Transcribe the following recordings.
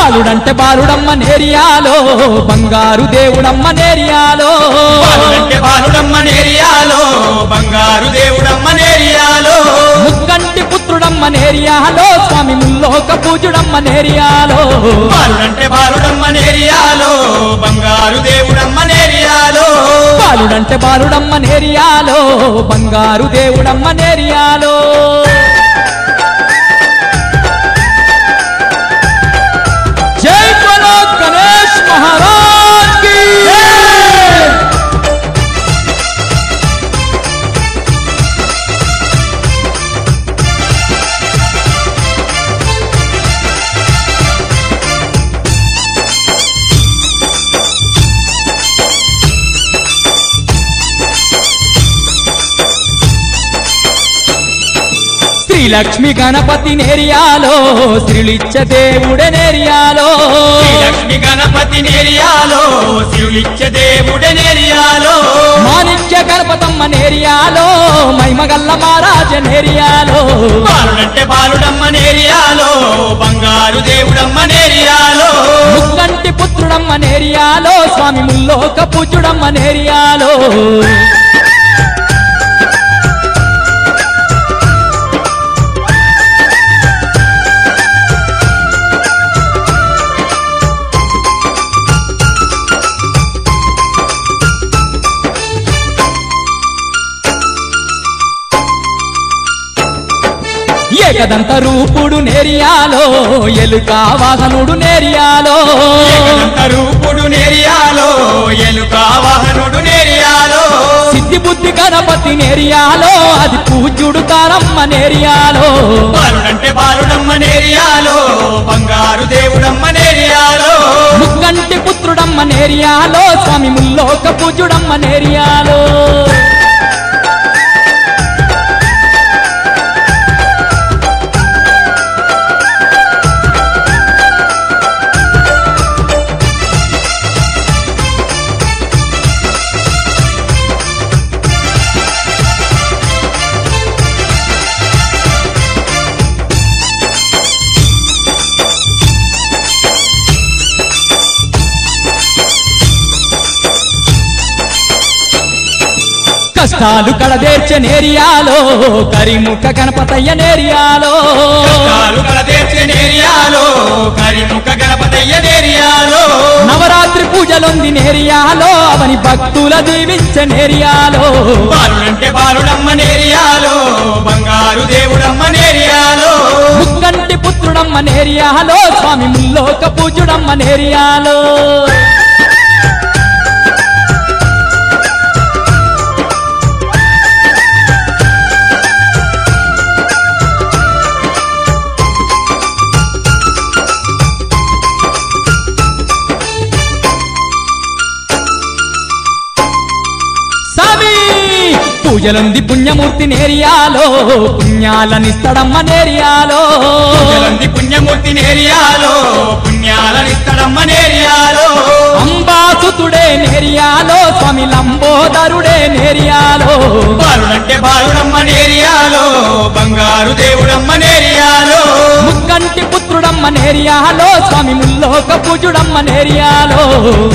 బాలుడంటే బాలుడమ్మ నేరియాలో బంగారు దేవుడమ్మ నేరియాలో బాలుడంటే బాలుడమ్మ నేరియాలో బంగారు దేవుడమ్మ నేరియాలో ముక్కంటి పుత్రుడమ్మ నేరియాలో స్వామి ముల్లోక పూజుడమ్మ నేరియాలో బాలుడంటే బాలుడమ్మ నేరియాలో బంగారు దేవుడమ్మ నేరియాలో బాలుడంటే బాలుడమ్మ నేరియాలో బంగారు దేవుడమ్మ నేరియాలో జై బలో గణేష్ మహారాజ్ కి జై! శ్రీలక్ష్మి గణపతి నేరియాలో శ్రీలిచ్చ దేవుడే నేరియాలో లక్ష్మి గణపతి నేరియాలో శివులిచ్చ దేవుడ నేరియాలో మాణిక్య గణపతమ్మ నేరియాలో మైమగల్ల మహారాజ నేరియాలో బాలుడంటే బాలుడమ్మ నేరియాలో బంగారు దేవుడమ్మ నేరియాలో ముక్కంటి పుత్రుడమ్మ నేరియాలో స్వామి ముల్లోక పూజుడమ్మ నేరియాలో ఏకదంత రూపుడు నేరియాలో ఎలుక వాహనుడు నేరియాలో ఏకదంత రూపుడు నేరియాలో ఎలుక వాహనుడు నేరియాలో సిద్ధి బుద్ధి గణపతి నేరియాలో అది పూజ్యుడు తారమ్మ నేరియాలో బాలుడంటే బాలుడమ్మ నేరియాలో బంగారు దేవుడమ్మ నేరియాలో ముక్కంటి పుత్రుడమ్మ నేరియాలో స్వామి ముల్లోక పూజుడమ్మ నేరియాలో కష్టాలు కడదేర్చే నేరియాలో కరిముఖ గణపతయ్య నేరియాలో కాలు కలదేర్చే నేరియాలో కరిముఖ గణపతయ్య నేరియాలో నవరాత్రి పూజలొంది నేరియాలో అవని భక్తుల దీవించే నేరియాలో బాలుడంటే బాలుడమ్మ నేరియాలో బంగారు దేవుడమ్మ నేరియాలో ముక్కంటి పుత్రుడమ్మ నేరియాలో స్వామి ముల్లోక పూజుడమ్మ నేరియాలో స్వామి పూజలుంది పుణ్యమూర్తి నేరియాలో పుణ్యాలనిస్తడమ్మ నేరియాలో జలంది పుణ్యమూర్తి నేరియాలో పుణ్యాలనిస్తడమ్మ నేరియాలో అంబాసుతుడే నేరియాలో స్వామి లంబోదరుడే నేరియాలో బాలుడంటే బాలుడమ్మ నేరియాలో బంగారు దేవుడమ్మ నేరియాలో ముక్కంటి పుత్రుడమ్మ నేరియాలో స్వామి ముల్లోక పూజుడమ్మ నేరియాలో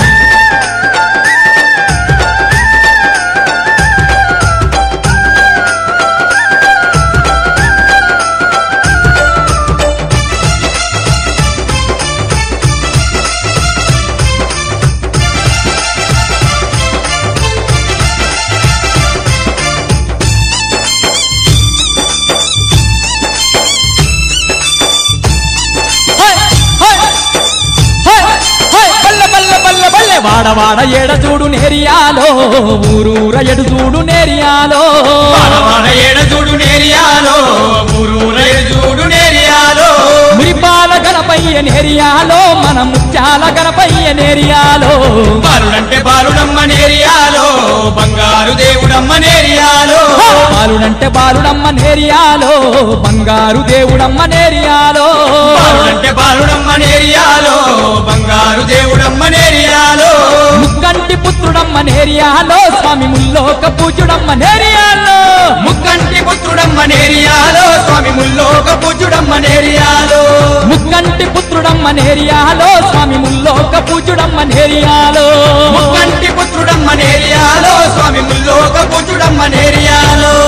హై, హై, హై, హై, బల్ల బల్ల బల్ల బల్లె వాడ వాడ ఎడ చూడు నేరియాలో ఊరూర ఎడు చూడు నేరియాలో వాడవాడ ఏడజూడు నేరియాలో ఊరూర ఎడజూడు నేరియాలో మురిపాల గణపయ్య నేరియాలో మన ముత్యాల గణపయ్య నేరియాలో బాలుడంటే బాలుడమ్మ నేరియాలో బంగారు దేవుడమ్మ నేరియాలో బాలుడంటే బాలుడమ్మ నేరియాలో బంగారు దేవుడమ్మ నేరియాలో బాలుడంటే బాలుడమ్మ నేరియాలో బంగారు దేవుడమ్మ నేరియాలో ముక్కంటి పుత్రుడమ్మ నేరియాలో స్వామి ముల్లోక పూజుడమ్మ నేరియాలో ముక్కంటి పుత్రుడమ్మ నేరియాలో స్వామి ముల్లోక పూజుడమ్మ దేవుడమ్మ నేరియాలో ముక్కంటి పుత్రుడమ్మ నేరియాలో స్వామి ముల్లోక పూజుడమ్మ నేరియాలో ముక్కంటి పుత్రుడమ్మ నేరియాలో స్వామి ముల్లోక పుత్రుడమ్మ నేరియాలో